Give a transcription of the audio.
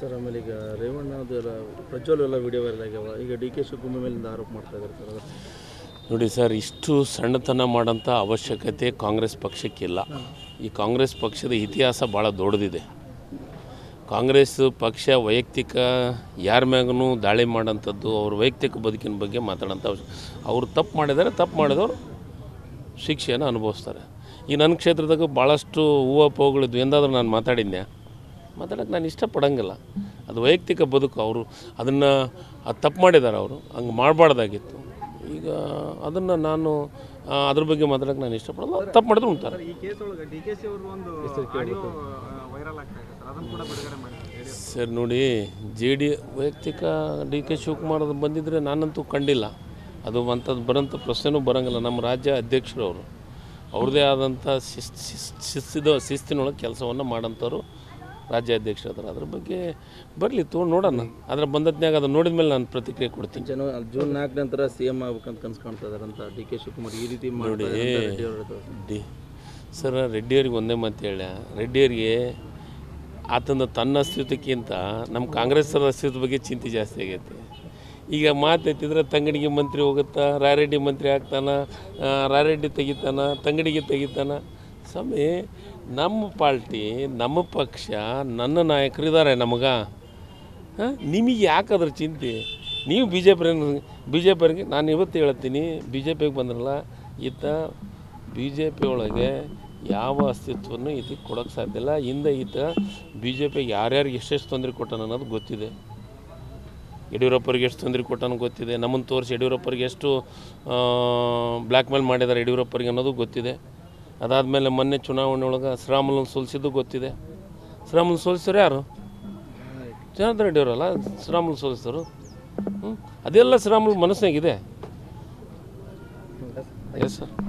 Sir ಆಮೇಲೆ ಈಗ ರೇವಣ್ಣ ಅದು ಎಲ್ಲ ಪ್ರಜ್ವಲ್ ಎಲ್ಲ ವಿಡಿಯೋ ವೈರಲ್ ಆಗ್ಯಾವ ಈಗ ಡಿ ಕೆ ಶಿವಕುಮಾರ್ ಮೇಲಿಂದ ಆರೋಪ ಮಾಡ್ತಾ ಇದ್ದಾರೆ ಸರ್ ಅದು ನೋಡಿ ಸರ್ ಇಷ್ಟು ಸಣ್ಣತನ ಮಾಡೋಂಥ ಅವಶ್ಯಕತೆ ಕಾಂಗ್ರೆಸ್ ಪಕ್ಷಕ್ಕಿಲ್ಲ ಈ ಕಾಂಗ್ರೆಸ್ ಪಕ್ಷದ ಇತಿಹಾಸ ಭಾಳ ದೊಡ್ಡದಿದೆ ಕಾಂಗ್ರೆಸ್ ಪಕ್ಷ ವೈಯಕ್ತಿಕ ಯಾರ ಮ್ಯಾಗೂ ದಾಳಿ ಮಾಡೋಂಥದ್ದು ಅವ್ರ ವೈಯಕ್ತಿಕ ಬದುಕಿನ ಬಗ್ಗೆ ಮಾತಾಡೋಂಥ ಅವಶ್ಯ ಅವ್ರು ತಪ್ಪು ಮಾಡಿದ್ದಾರೆ ತಪ್ಪು ಮಾಡಿದವರು ಶಿಕ್ಷೆಯನ್ನು ಅನುಭವಿಸ್ತಾರೆ ಈ ನನ್ನ ಕ್ಷೇತ್ರದಾಗ ಭಾಳಷ್ಟು ಹೂವಪ್ಪಗಳಿದ್ವು ಎಂದಾದ್ರೂ ನಾನು ಮಾತಾಡಿದ್ದೆ ಮಾತಾಡೋಕ್ಕೆ ನಾನು ಇಷ್ಟಪಡಂಗಿಲ್ಲ ಅದು ವೈಯಕ್ತಿಕ ಬದುಕು ಅವರು ಅದನ್ನು ಅದು ತಪ್ಪು ಮಾಡಿದ್ದಾರೆ ಅವರು ಹಂಗೆ ಮಾಡಬಾರ್ದಾಗಿತ್ತು ಈಗ ಅದನ್ನು ನಾನು ಆ, ಅದ್ರ ಬಗ್ಗೆ ಮಾತಾಡೋಕ್ಕೆ ನಾನು ಇಷ್ಟಪಡಲ್ಲ ತಪ್ಪು ಮಾಡಿದ್ರು ಉಂಟಾರೆ ಈ ಕೇಸ್ ಒಳಗೆ ಡಿ ಕೆ ಸಿ ಅವರು ಒಂದು ಆಡಿಯೋ ವೈರಲ್ ಆಗ್ತಾ ಇದೆ ಸರ್ ಅದನ್ನು ಕೂಡ ಬಿಡುಗಡೆ ಮಾಡಿದ್ದಾರೆ ಸರ್ ನೋಡಿ ಜೆ ಡಿ ವೈಯಕ್ತಿಕ ಡಿ ಕೆ ಶಿವಕುಮಾರ್ ಅದು ಬಂದಿದ್ದರೆ ನಾನಂತೂ ಕಂಡಿಲ್ಲ ಅದು ಅಂಥದ್ದು ಬರೋಂಥ ಪ್ರಶ್ನೆನೂ ಬರೋಂಗಿಲ್ಲ ನಮ್ಮ ರಾಜ್ಯ ಅಧ್ಯಕ್ಷರು ಅವರು ಅವ್ರದ್ದೇ ಆದಂಥ ಶಿಸ್ ಶಿಸ್ ಶಿಸ್ತಿದ ಶಿಸ್ತಿನೊಳಗೆ ಕೆಲಸವನ್ನು ಮಾಡೋಂಥವ್ರು ರಾಜ್ಯ ಅಧ್ಯಕ್ಷರು ಅದಾರ ಅದ್ರ ಬಗ್ಗೆ ಬರಲಿ ತೊಗೊಂಡು ನೋಡೋಣ ಅದ್ರ ಬಂದದ್ನಾಗ ಅದನ್ನು ನೋಡಿದ ಮೇಲೆ ನಾನು ಪ್ರತಿಕ್ರಿಯೆ ಕೊಡ್ತೀನಿ ಜನ ಜೂನ್ ನಾಲ್ಕು ನಂತರ ಸಿ ಎಮ್ ಆಗ್ಬೇಕಂತ ಕನ್ಸು ಕಾಣ್ತಾ ಇದಾರೆ ಅಂತ ಡಿ ಕೆ ಶಿವಕುಮಾರ್ ಈ ರೀತಿ ಮಾಡಿ ರೆಡ್ಡಿ ಅವ್ರ ಹತ್ರ. ಡಿ ಸರ್ ರೆಡ್ಡಿಯವ್ರಿಗೆ ಒಂದೇ ಮಾತು ಹೇಳ ರೆಡ್ಡಿಯವ್ರಿಗೆ ಆತನ ತನ್ನ ಅಸ್ತಿತ್ವಕ್ಕಿಂತ ನಮ್ಮ ಕಾಂಗ್ರೆಸ್ಸರ ಅಸ್ತಿತ್ವ ಬಗ್ಗೆ ಚಿಂತೆ ಜಾಸ್ತಿ ಆಗೈತೆ ಈಗ ಮಾತು ಎತ್ತಿದ್ರೆ ತಂಗಡಿಗೆ ಮಂತ್ರಿ ಹೋಗುತ್ತಾ ರಾಯರೆಡ್ಡಿ ಮಂತ್ರಿ ಆಗ್ತಾನ ಆ, ರಾಯರೆಡ್ಡಿ ತೆಗಿತಾನ ತಂಗಡಿಗೆ ತೆಗಿತಾನ ಸ್ವಾಮಿ ನಮ್ಮ ಪಾರ್ಟಿ ನಮ್ಮ ಪಕ್ಷ ನನ್ನ ನಾಯಕರು ಇದ್ದಾರೆ ನಮಗೆ ಹಾಂ ನಿಮಗೆ ಯಾಕೆ ಅದ್ರ ಚಿಂತೆ ನೀವು B J P B J ಪಿಯವ್ರಿಗೆ ನಾನು ಇವತ್ತು ಹೇಳ್ತೀನಿ ಬಿ ಜೆ ಪಿಗೆ ಬಂದ್ರಲ್ಲ ಈತ ಬಿ ಜೆ ಪಿ ಒಳಗೆ ಯಾವ ಅಸ್ತಿತ್ವವನ್ನು ಇದಕ್ಕೆ ಕೊಡೋಕ್ಕೆ ಸಾಧ್ಯ ಇಲ್ಲ ಹಿಂದೆ ಈತ ಬಿ ಜೆ ಪಿಗೆ ಯಾರ್ಯಾರಿಗೆ ಎಷ್ಟೆಷ್ಟು ತೊಂದರೆ ಕೊಟ್ಟಾನ ಅನ್ನೋದು ಗೊತ್ತಿದೆ ಯಡಿಯೂರಪ್ಪರಿಗೆ ಎಷ್ಟು ತೊಂದರೆ ಕೊಟ್ಟಾನ ಗೊತ್ತಿದೆ ನಮ್ಮನ್ನು ತೋರಿಸಿ ಯಡಿಯೂರಪ್ಪರಿಗೆ ಎಷ್ಟು ಬ್ಲ್ಯಾಕ್ ಮೇಲ್ ಮಾಡಿದ್ದಾರೆ ಯಡಿಯೂರಪ್ಪರಿಗೆ ಅನ್ನೋದು ಗೊತ್ತಿದೆ ಅದಾದಮೇಲೆ ಮೊನ್ನೆ ಚುನಾವಣೆ ಒಳಗೆ ಶ್ರೀರಾಮುಲನ್ನು ಸೋಲಿಸಿದ್ದು ಗೊತ್ತಿದೆ ಶ್ರೀರಾಮುಲು ಸೋಲಿಸಿದ್ರು ಯಾರು ಜನಾರ್ದನ್ ರೆಡ್ಡಿ ಅವರಲ್ಲ ಶ್ರೀರಾಮುಲು ಸೋಲಿಸಿದ್ರು ಹ್ಞೂ ಅದೆಲ್ಲ ಶ್ರೀರಾಮುಲು ಮನಸ್ಸಿನಾಗಿದೆ ಎಸ್ ಸರ್